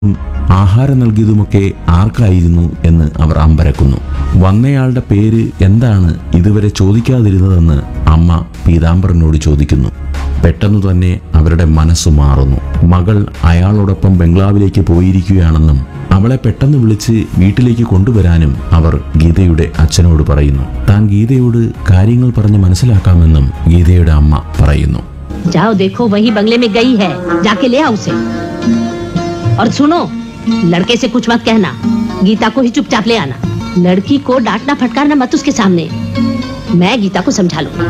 ആഹാരം നൽകിയതുമൊക്കെ ആർക്കായിരുന്നു എന്ന് അവർ അമ്പരക്കുന്നു വന്നയാളുടെ പേര് എന്താണ് ഇതുവരെ ചോദിക്കാതിരുന്നതെന്ന് അമ്മ പീതാംബരനോട് ചോദിക്കുന്നു പെട്ടെന്ന് തന്നെ അവരുടെ മനസ്സ് മാറുന്നു മകൾ അയാളോടൊപ്പം ബംഗ്ലാവിലേക്ക് പോയിരിക്കുകയാണെന്നും അവളെ പെട്ടെന്ന് വിളിച്ച് വീട്ടിലേക്ക് കൊണ്ടുവരാനും അവർ ഗീതയുടെ അച്ഛനോട് പറയുന്നു താൻ ഗീതയോട് കാര്യങ്ങൾ പറഞ്ഞ് മനസ്സിലാക്കാമെന്നും ഗീതയുടെ അമ്മ പറയുന്നു जाओ देखो वही बंगले में गई है जाके ले आओ उसे और सुनो लड़के से कुछ मत कहना गीता को ही चुपचाप ले आना लड़की को डांटना फटकारना मत उसके सामने मैं गीता को समझा लूंगा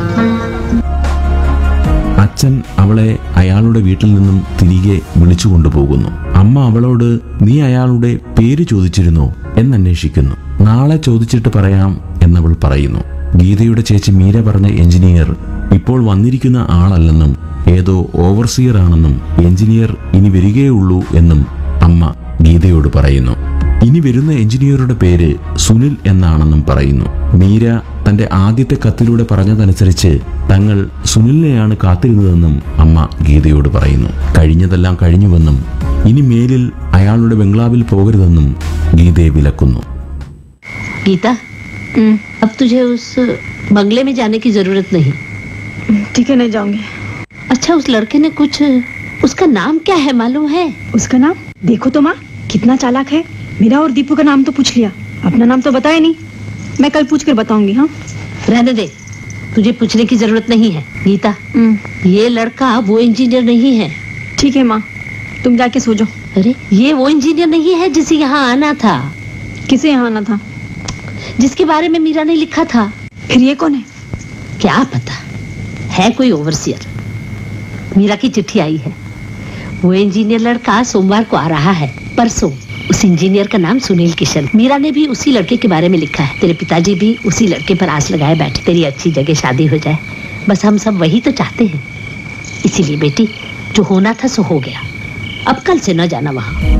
അച്ഛൻ അവളെ അയാളുടെ വീട്ടിൽ നിന്നും തിരികെ വിളിച്ചു കൊണ്ടുപോകുന്നു അമ്മ അവളോട് നീ അയാളുടെ പേര് ചോദിച്ചിരുന്നോ എന്നന്വേഷിക്കുന്നു നാളെ ചോദിച്ചിട്ട് പറയാം എന്നവൾ പറയുന്നു ഗീതയുടെ ചേച്ചി മീര പറഞ്ഞ എഞ്ചിനീയർ ഇപ്പോൾ വന്നിരിക്കുന്ന ആളല്ലെന്നും ഏതോ ഓവർസിയർ ആണെന്നും എഞ്ചിനീയർ ഇനി വരികയുള്ളൂ എന്നും അമ്മ ഗീതയോട് പറയുന്നു ഇനി വരുന്ന എഞ്ചിനീയറുടെ പേര് സുനിൽ എന്നാണെന്നും പറയുന്നു മീര തന്റെ ആദ്യത്തെ കത്തിലൂടെ പറഞ്ഞതനുസരിച്ച് തങ്ങൾ സുനിലിനെയാണ് കാത്തിരുന്നതെന്നും അമ്മ ഗീതയോട് പറയുന്നു കഴിഞ്ഞതെല്ലാം കഴിഞ്ഞുവെന്നും ഇനി മേലിൽ അയാളുടെ ബംഗ്ലാവിൽ പോകരുതെന്നും ഗീതയെ വിലക്കുന്നു गीता अब तुझे उस बंगले में जाने की जरूरत नहीं ठीक है नहीं जाऊंगी अच्छा उस लड़के ने कुछ उसका नाम क्या है मालूम है उसका नाम देखो तो माँ कितना चालाक है मेरा और दीपू का नाम तो पूछ लिया अपना नाम तो बताया नहीं मैं कल पूछ कर बताऊंगी हाँ रहने दे तुझे पूछने की जरूरत नहीं है गीता ये लड़का वो इंजीनियर नहीं है ठीक है माँ तुम जाके सो जाओ अरे ये वो इंजीनियर नहीं है जिसे यहाँ आना था किसे यहाँ आना था जिसके बारे में मीरा ने लिखा था फिर ये कौन है क्या पता है कोई ओवरसियर मीरा की चिट्ठी आई है वो इंजीनियर लड़का सोमवार को आ रहा है परसों उस इंजीनियर का नाम सुनील किशन मीरा ने भी उसी लड़के के बारे में लिखा है तेरे पिताजी भी उसी लड़के पर आस लगाए बैठे तेरी अच्छी जगह शादी हो जाए बस हम सब वही तो चाहते हैं इसीलिए बेटी जो होना था सो हो गया अब कल से न जाना वहां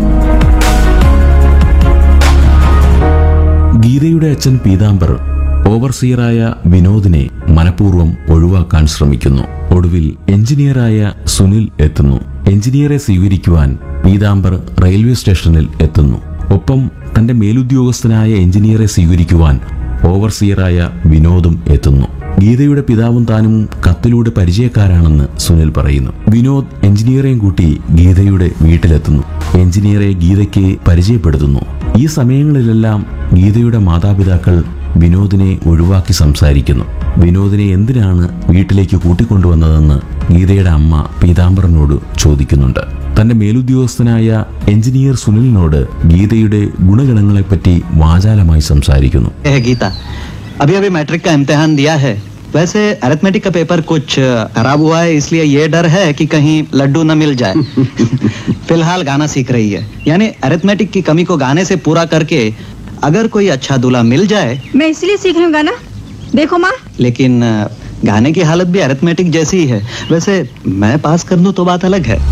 ഗീതയുടെ അച്ഛൻ പീതാംബർ ഓവർസിയറായ വിനോദിനെ മനഃപൂർവ്വം ഒഴിവാക്കാൻ ശ്രമിക്കുന്നു ഒടുവിൽ എഞ്ചിനീയറായ സുനിൽ എത്തുന്നു എഞ്ചിനീയറെ സ്വീകരിക്കുവാൻ പീതാംബർ റെയിൽവേ സ്റ്റേഷനിൽ എത്തുന്നു ഒപ്പം തന്റെ മേലുദ്യോഗസ്ഥനായ എഞ്ചിനീയറെ സ്വീകരിക്കുവാൻ ഓവർസിയറായ വിനോദും എത്തുന്നു ഗീതയുടെ പിതാവും താനും കത്തിലൂടെ പരിചയക്കാരാണെന്ന് സുനിൽ പറയുന്നു വിനോദ് എഞ്ചിനീയറെയും കൂട്ടി ഗീതയുടെ വീട്ടിലെത്തുന്നു എഞ്ചിനീയറെ ഗീതയ്ക്ക് പരിചയപ്പെടുത്തുന്നു ഈ സമയങ്ങളിലെല്ലാം ഗീതയുടെ മാതാപിതാക്കൾ വിനോദിനെ ഒഴിവാക്കി സംസാരിക്കുന്നു വിനോദിനെ എന്തിനാണ് വീട്ടിലേക്ക് കൂട്ടിക്കൊണ്ടുവന്നതെന്ന് ഗീതയുടെ അമ്മ പീതാംബരനോട് ചോദിക്കുന്നുണ്ട് തന്റെ മേലുദ്യോഗസ്ഥനായ എഞ്ചിനീയർ സുനിലിനോട് ഗീതയുടെ ഗുണഗണങ്ങളെപ്പറ്റി വാചാലമായി സംസാരിക്കുന്നു है गीता अभी अभी मैट्रिक का इम्तिहान दिया है वैसे अरिथमेटिक का पेपर कुछ अ, खराब हुआ है इसलिए ये डर है कि कहीं लड्डू न मिल जाए फिलहाल गाना सीख रही है यानी अरिथमेटिक की कमी को गाने से पूरा करके अगर कोई अच्छा दूल्हा मिल जाए मैं इसलिए सीख रही हूँ गाना देखो माँ लेकिन अ, गाने की हालत भी अरिथमेटिक जैसी ही है वैसे मैं पास कर दूं तो बात अलग है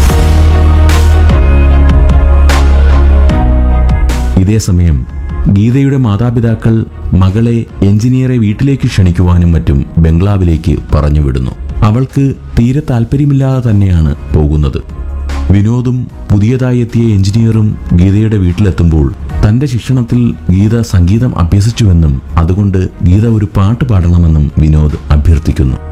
ഇതേസമയം ഗീതയുടെ മാതാപിതാക്കൾ മകളെ എഞ്ചിനീയറെ വീട്ടിലേക്ക് ക്ഷണിക്കുവാനും മറ്റും ബംഗ്ലാവിലേക്ക് പറഞ്ഞുവിടുന്നു അവൾക്ക് തീരെ താല്പര്യമില്ലാതെ തന്നെയാണ് പോകുന്നത് വിനോദും പുതിയതായി എത്തിയ എഞ്ചിനീയറും ഗീതയുടെ വീട്ടിലെത്തുമ്പോൾ തന്റെ ശിക്ഷണത്തിൽ ഗീത സംഗീതം അഭ്യസിച്ചുവെന്നും അതുകൊണ്ട് ഗീത ഒരു പാട്ട് പാടണമെന്നും വിനോദ് അഭ്യർത്ഥിക്കുന്നു